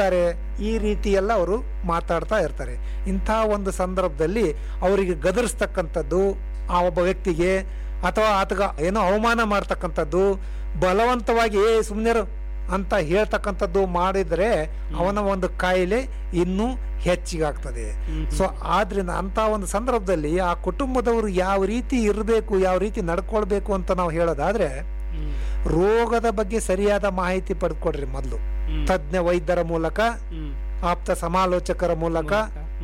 ಇರ್ತಾರೆ ಈ ರೀತಿ ಎಲ್ಲ ಅವರು ಮಾತಾಡ್ತಾ ಇರ್ತಾರೆ ಇಂಥ ಒಂದು ಸಂದರ್ಭದಲ್ಲಿ ಅವರಿಗೆ ಗದರಿಸ್ತಕ್ಕಂಥದ್ದು ಆ ಒಬ್ಬ ವ್ಯಕ್ತಿಗೆ ಅಥವಾ ಆತಗ ಏನೋ ಅವಮಾನ ಮಾಡ್ತಕ್ಕಂಥದ್ದು ಬಲವಂತವಾಗಿ ಏ ಸುಮ್ಮನೆ ಅಂತ ಹೇಳ್ತಕ್ಕಂಥದ್ದು ಮಾಡಿದರೆ ಅವನ ಒಂದು ಕಾಯಿಲೆ ಇನ್ನೂ ಹೆಚ್ಚಿಗಾಗ್ತದೆ ಸೊ ಆದ್ರಿಂದ ಅಂತ ಒಂದು ಸಂದರ್ಭದಲ್ಲಿ ಆ ಕುಟುಂಬದವರು ಯಾವ ರೀತಿ ಇರಬೇಕು ಯಾವ ರೀತಿ ನಡ್ಕೊಳ್ಬೇಕು ಅಂತ ನಾವು ಹೇಳೋದಾದ್ರೆ ರೋಗದ ಬಗ್ಗೆ ಸರಿಯಾದ ಮಾಹಿತಿ ಪಡೆದುಕೊಡ್ರಿ ಮೊದಲು ತಜ್ಞ ವೈದ್ಯರ ಮೂಲಕ ಆಪ್ತ ಸಮಾಲೋಚಕರ ಮೂಲಕ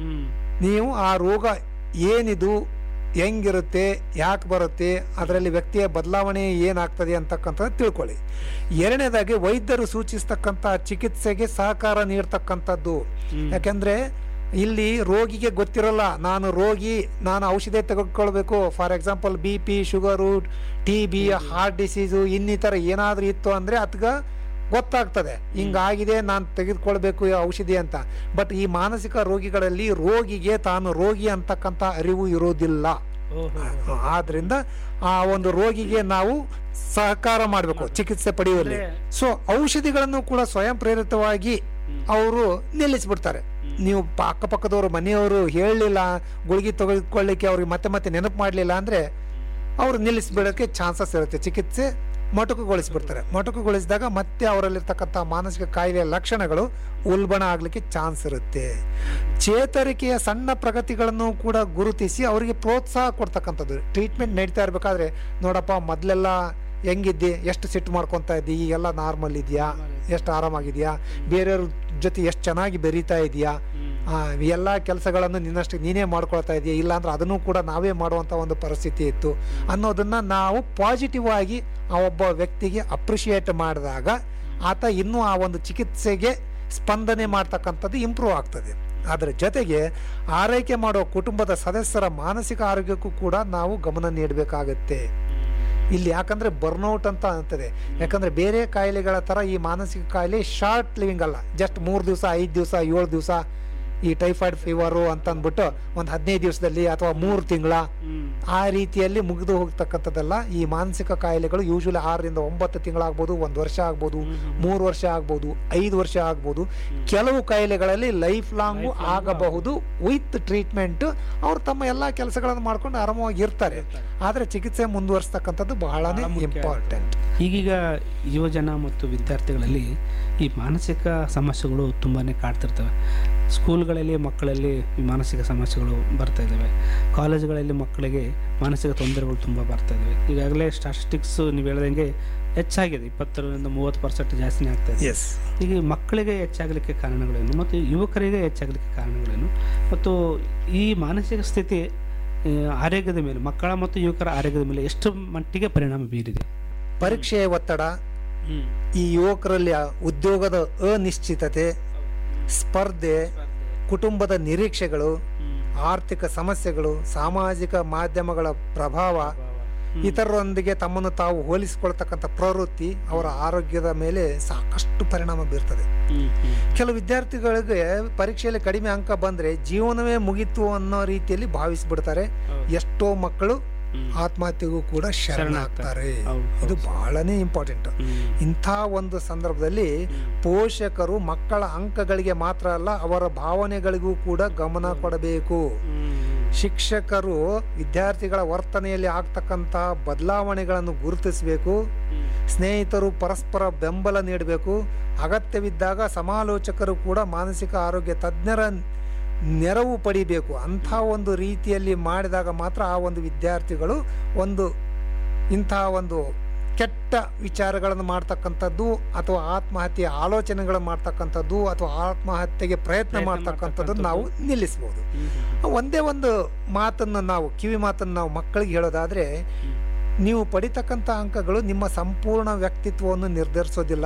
ನೀವು ಆ ರೋಗ ಏನಿದು ಹೆಂಗಿರುತ್ತೆ ಯಾಕೆ ಬರುತ್ತೆ ಅದರಲ್ಲಿ ವ್ಯಕ್ತಿಯ ಬದಲಾವಣೆ ಏನಾಗ್ತದೆ ಅಂತಕ್ಕಂಥದ್ದು ತಿಳ್ಕೊಳ್ಳಿ ಎರಡನೇದಾಗಿ ವೈದ್ಯರು ಸೂಚಿಸ್ತಕ್ಕಂಥ ಚಿಕಿತ್ಸೆಗೆ ಸಹಕಾರ ನೀಡ್ತಕ್ಕಂಥದ್ದು ಯಾಕೆಂದ್ರೆ ಇಲ್ಲಿ ರೋಗಿಗೆ ಗೊತ್ತಿರಲ್ಲ ನಾನು ರೋಗಿ ನಾನು ಔಷಧಿ ತೆಗೆದುಕೊಳ್ಬೇಕು for example B P sugar T B heart disease ಇನ್ನಿತರ ಏನಾದರೂ ಇತ್ತು ಅಂದರೆ ಅತ್ಗ ಗೊತ್ತಾಗ್ತದೆ ಹಿಂಗಾಗಿದೆ ನಾನು ತೆಗೆದುಕೊಳ್ಬೇಕು ಈ ಔಷಧಿ ಅಂತ ಬಟ್ ಈ ಮಾನಸಿಕ ರೋಗಿಗಳಲ್ಲಿ ರೋಗಿಗೆ ತಾನು ರೋಗಿ ಅಂತಕ್ಕಂಥ ಅರಿವು ಇರೋದಿಲ್ಲ ಆದ್ರಿಂದ ಆ ಒಂದು ರೋಗಿಗೆ ನಾವು ಸಹಕಾರ ಮಾಡಬೇಕು ಚಿಕಿತ್ಸೆ ಪಡೆಯುವಲ್ಲಿ ಸೊ ಔಷಧಿಗಳನ್ನು ಕೂಡ ಸ್ವಯಂ ಪ್ರೇರಿತವಾಗಿ ಅವರು ನಿಲ್ಲಿಸ್ಬಿಡ್ತಾರೆ ನೀವು ಪ- ಅಕ್ಕಪಕ್ಕದವರು ಮನೆಯವರು ಹೇಳಲಿಲ್ಲ ಗುಳಿಗೆ ತೆಗೆದುಕೊಳ್ಳಿಕ್ಕೆ ಅವ್ರಿಗೆ ಮತ್ತೆ ಮತ್ತೆ ನೆನಪು ಮಾಡಲಿಲ್ಲ ಅಂದ್ರೆ ಅವರು ನಿಲ್ಲಿಸ್ಬಿಡೋಕ್ಕೆ ಚಾನ್ಸಸ್ ಇರುತ್ತೆ ಚಿಕಿತ್ಸೆ ಮೊಟಕುಗೊಳಿಸ್ಬಿಡ್ತಾರೆ ಮೊಟಕುಗೊಳಿಸಿದಾಗ ಮತ್ತೆ ಅವರಲ್ಲಿರ್ತಕ್ಕಂಥ ಮಾನಸಿಕ ಕಾಯಿಲೆಯ ಲಕ್ಷಣಗಳು ಉಲ್ಬಣ ಆಗಲಿಕ್ಕೆ ಚಾನ್ಸ್ ಇರುತ್ತೆ ಚೇತರಿಕೆಯ ಸಣ್ಣ ಪ್ರಗತಿಗಳನ್ನು ಕೂಡ ಗುರುತಿಸಿ ಅವರಿಗೆ ಪ್ರೋತ್ಸಾಹ ಕೊಡ್ತಕ್ಕಂಥದ್ದು ಟ್ರೀಟ್ಮೆಂಟ್ ನಡೀತಾ ಇರಬೇಕಾದ್ರೆ ನೋಡಪ್ಪ ಮೊದಲೆಲ್ಲ ಹೆಂಗಿದ್ದೆ ಎಷ್ಟು ಸಿಟ್ಟು ಮಾಡ್ಕೊತಾ ಇದ್ದಿ ಈಗೆಲ್ಲ ನಾರ್ಮಲ್ ಇದೆಯಾ ಎಷ್ಟು ಆರಾಮಾಗಿದೆಯಾ ಬೇರೆಯವ್ರ ಜೊತೆ ಎಷ್ಟು ಚೆನ್ನಾಗಿ ಬೆರೀತಾ ಇದೆಯಾ ಎಲ್ಲ ಕೆಲಸಗಳನ್ನು ನಿನ್ನಷ್ಟು ನೀನೇ ಮಾಡ್ಕೊಳ್ತಾ ಇದೆಯಾ ಇಲ್ಲ ಅಂದ್ರೆ ಅದನ್ನು ಕೂಡ ನಾವೇ ಮಾಡುವಂಥ ಒಂದು ಪರಿಸ್ಥಿತಿ ಇತ್ತು ಅನ್ನೋದನ್ನ ನಾವು ಪಾಸಿಟಿವ್ ಆಗಿ ಆ ಒಬ್ಬ ವ್ಯಕ್ತಿಗೆ ಅಪ್ರಿಷಿಯೇಟ್ ಮಾಡಿದಾಗ ಆತ ಇನ್ನೂ ಆ ಒಂದು ಚಿಕಿತ್ಸೆಗೆ ಸ್ಪಂದನೆ ಮಾಡ್ತಕ್ಕಂಥದ್ದು ಇಂಪ್ರೂವ್ ಆಗ್ತದೆ ಅದರ ಜೊತೆಗೆ ಆರೈಕೆ ಮಾಡೋ ಕುಟುಂಬದ ಸದಸ್ಯರ ಮಾನಸಿಕ ಆರೋಗ್ಯಕ್ಕೂ ಕೂಡ ನಾವು ಗಮನ ನೀಡಬೇಕಾಗತ್ತೆ ಇಲ್ಲಿ ಯಾಕಂದ್ರೆ ಬರ್ನೌಟ್ ಅಂತ ಅಂತದೆ ಯಾಕಂದ್ರೆ ಬೇರೆ ಕಾಯಿಲೆಗಳ ತರ ಈ ಮಾನಸಿಕ ಕಾಯಿಲೆ ಶಾರ್ಟ್ ಲಿವಿಂಗ್ ಅಲ್ಲ ಜಸ್ಟ್ ಮೂರು ದಿವಸ ಐದು ದಿವಸ ಏಳು ದಿವಸ ಈ ಟೈಫಾಯ್ಡ್ ಫೀವರು ಅಂತ ಅಂದ್ಬಿಟ್ಟು ಒಂದು ಹದಿನೈದು ದಿವಸದಲ್ಲಿ ಅಥವಾ ಮೂರು ತಿಂಗಳ ಆ ರೀತಿಯಲ್ಲಿ ಮುಗಿದು ಹೋಗ್ತಕ್ಕಂಥದ್ದಲ್ಲ ಈ ಮಾನಸಿಕ ಕಾಯಿಲೆಗಳು ಯೂಶಲಿ ಆರರಿಂದ ಒಂಬತ್ತು ತಿಂಗಳಾಗ್ಬೋದು ಒಂದು ವರ್ಷ ಆಗ್ಬೋದು ಮೂರು ವರ್ಷ ಆಗ್ಬೋದು ಐದು ವರ್ಷ ಆಗ್ಬೋದು ಕೆಲವು ಕಾಯಿಲೆಗಳಲ್ಲಿ ಲೈಫ್ ಲಾಂಗು ಆಗಬಹುದು ವಿತ್ ಟ್ರೀಟ್ಮೆಂಟ್ ಅವ್ರು ತಮ್ಮ ಎಲ್ಲ ಕೆಲಸಗಳನ್ನು ಮಾಡ್ಕೊಂಡು ಆರಾಮವಾಗಿ ಇರ್ತಾರೆ ಆದರೆ ಚಿಕಿತ್ಸೆ ಮುಂದುವರಿಸ್ತಕ್ಕಂಥದ್ದು ಬಹಳನೇ ಇಂಪಾರ್ಟೆಂಟ್ ಈಗೀಗ ಯುವಜನ ಮತ್ತು ವಿದ್ಯಾರ್ಥಿಗಳಲ್ಲಿ ಈ ಮಾನಸಿಕ ಸಮಸ್ಯೆಗಳು ತುಂಬಾ ಕಾಡ್ತಿರ್ತವೆ ಸ್ಕೂಲ್ಗಳಲ್ಲಿ ಮಕ್ಕಳಲ್ಲಿ ಈ ಮಾನಸಿಕ ಸಮಸ್ಯೆಗಳು ಬರ್ತಾ ಇದ್ದಾವೆ ಕಾಲೇಜುಗಳಲ್ಲಿ ಮಕ್ಕಳಿಗೆ ಮಾನಸಿಕ ತೊಂದರೆಗಳು ತುಂಬ ಬರ್ತಾ ಇದ್ದಾವೆ ಈಗಾಗಲೇ ಸ್ಟಾಟಿಸ್ಟಿಕ್ಸ್ ನೀವು ಹೇಳ್ದಂಗೆ ಹೆಚ್ಚಾಗಿದೆ ಇಪ್ಪತ್ತರಿಂದ ಮೂವತ್ತು ಪರ್ಸೆಂಟ್ ಜಾಸ್ತಿನೇ ಆಗ್ತಾ ಇದೆ ಎಸ್ ಈಗ ಈ ಮಕ್ಕಳಿಗೆ ಹೆಚ್ಚಾಗಲಿಕ್ಕೆ ಕಾರಣಗಳೇನು ಮತ್ತು ಯುವಕರಿಗೆ ಹೆಚ್ಚಾಗಲಿಕ್ಕೆ ಕಾರಣಗಳೇನು ಮತ್ತು ಈ ಮಾನಸಿಕ ಸ್ಥಿತಿ ಆ, ಆರೋಗ್ಯದ ಮೇಲೆ ಮಕ್ಕಳ ಮತ್ತು ಯುವಕರ ಆರೋಗ್ಯದ ಮೇಲೆ ಎಷ್ಟು ಮಟ್ಟಿಗೆ ಪರಿಣಾಮ ಬೀರಿದೆ ಪರೀಕ್ಷೆಯ ಒತ್ತಡ ಈ ಯುವಕರಲ್ಲಿ ಆ ಉದ್ಯೋಗದ ಅನಿಶ್ಚಿತತೆ ಸ್ಪರ್ಧೆ ಕುಟುಂಬದ ನಿರೀಕ್ಷೆಗಳು ಆರ್ಥಿಕ ಸಮಸ್ಯೆಗಳು ಸಾಮಾಜಿಕ ಮಾಧ್ಯಮಗಳ ಪ್ರಭಾವ ಇತರರೊಂದಿಗೆ ತಮ್ಮನ್ನು ತಾವು ಹೋಲಿಸಿಕೊಳ್ತಕ್ಕಂಥ ಪ್ರವೃತ್ತಿ ಅವರ ಆರೋಗ್ಯದ ಮೇಲೆ ಸಾಕಷ್ಟು ಪರಿಣಾಮ ಬೀರ್ತದೆ ಕೆಲವು ವಿದ್ಯಾರ್ಥಿಗಳಿಗೆ ಪರೀಕ್ಷೆಯಲ್ಲಿ ಕಡಿಮೆ ಅಂಕ ಬಂದ್ರೆ ಜೀವನವೇ ಮುಗೀತು ಅನ್ನೋ ರೀತಿಯಲ್ಲಿ ಭಾವಿಸ್ಬಿಡ್ತಾರೆ ಎಷ್ಟೋ ಮಕ್ಕಳು ಆತ್ಮಹತ್ಯೆಗೂ ಕೂಡ ಶರಣಾಗ್ತಾರೆ ಹೌದು, ಇದು ಬಹಳನೇ ಇಂಪಾರ್ಟೆಂಟ್ ಇಂಥ ಒಂದು ಸಂದರ್ಭದಲ್ಲಿ ಪೋಷಕರು ಮಕ್ಕಳ ಅಂಕಗಳಿಗೆ ಮಾತ್ರ ಅಲ್ಲ ಅವರ ಭಾವನೆಗಳಿಗೂ ಕೂಡ ಗಮನ ಕೊಡಬೇಕು ಶಿಕ್ಷಕರು ವಿದ್ಯಾರ್ಥಿಗಳ ವರ್ತನೆಯಲ್ಲಿ ಆಗ್ತಕ್ಕಂಥ ಬದಲಾವಣೆಗಳನ್ನು ಗುರುತಿಸಬೇಕು ಸ್ನೇಹಿತರು ಪರಸ್ಪರ ಬೆಂಬಲ ನೀಡಬೇಕು ಅಗತ್ಯವಿದ್ದಾಗ ಸಮಾಲೋಚಕರು ಕೂಡ ಮಾನಸಿಕ ಆರೋಗ್ಯ ತಜ್ಞರ ನೆರವು ಪಡಿಬೇಕು ಅಂಥ ಒಂದು ರೀತಿಯಲ್ಲಿ ಮಾಡಿದಾಗ ಮಾತ್ರ ಆ ಒಂದು ವಿದ್ಯಾರ್ಥಿಗಳು ಒಂದು ಇಂತಹ ಒಂದು ಕೆಟ್ಟ ವಿಚಾರಗಳನ್ನು ಮಾಡ್ತಕ್ಕಂಥದ್ದು ಅಥವಾ ಆತ್ಮಹತ್ಯೆ ಆಲೋಚನೆಗಳನ್ನು ಮಾಡ್ತಕ್ಕಂಥದ್ದು ಅಥವಾ ಆತ್ಮಹತ್ಯೆಗೆ ಪ್ರಯತ್ನ ಪ್ರಯತ್ನ ಮಾಡ್ತಕ್ಕಂಥದ್ದು ನಾವು ನಿಲ್ಲಿಸ್ಬೋದು ಒಂದೇ ಒಂದು ಮಾತನ್ನು ನಾವು ಕಿವಿ ಮಾತನ್ನು ನಾವು ಮಕ್ಕಳಿಗೆ ಹೇಳೋದಾದ್ರೆ ನೀವು ಪಡಿತಕ್ಕಂಥ ಅಂಕಗಳು ನಿಮ್ಮ ಸಂಪೂರ್ಣ ವ್ಯಕ್ತಿತ್ವವನ್ನು ನಿರ್ಧರಿಸೋದಿಲ್ಲ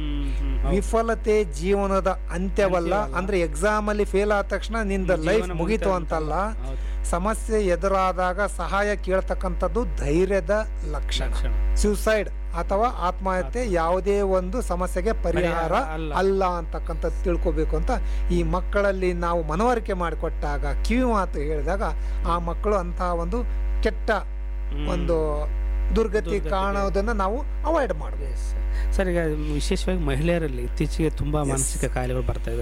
ವಿಫಲತೆ ಜೀವನದ ಅಂತ್ಯವಲ್ಲ ಅಂದ್ರೆ ಎಕ್ಸಾಮ್ ಅಲ್ಲಿ ಫೇಲ್ ಆದ ತಕ್ಷಣ ನಿಂದ ಲೈಫ್ ಮುಗೀತು ಅಂತಲ್ಲ ಸಮಸ್ಯೆ ಎದುರಾದಾಗ ಸಹಾಯ ಕೇಳ್ತಕ್ಕಂಥದ್ದು ಧೈರ್ಯದ ಲಕ್ಷಣ ಸೂಸೈಡ್ ಅಥವಾ ಆತ್ಮಹತ್ಯೆ ಯಾವುದೇ ಒಂದು ಸಮಸ್ಯೆಗೆ ಪರಿಹಾರ ಪರಿಹಾರ ಅಲ್ಲ. ಅಲ್ಲ ಅಂತಕ್ಕಂಥದ್ದು ತಿಳ್ಕೊಬೇಕು ಅಂತ ಈ ಮಕ್ಕಳಲ್ಲಿ ನಾವು ಮನವರಿಕೆ ಮಾಡಿಕೊಟ್ಟಾಗ ಕಿವಿ ಮಾತು ಹೇಳಿದಾಗ ಆ ಮಕ್ಕಳು ಅಂತಹ ಒಂದು ಕೆಟ್ಟ ಒಂದು ದುರ್ಗತಿ ದುರ್ಗತಿಗೆ. ಕಾಣೋದನ್ನ ನಾವು ಅವಾಯ್ಡ್ ಮಾಡಬೇಕು ಸರ್ ಈಗ ವಿಶೇಷವಾಗಿ ಮಹಿಳೆಯರಲ್ಲಿ ಇತ್ತೀಚೆಗೆ ತುಂಬಾ ಮಾನಸಿಕ ಕಾಯಿಲೆಗಳು ಬರ್ತಾ ಇದಾವೆ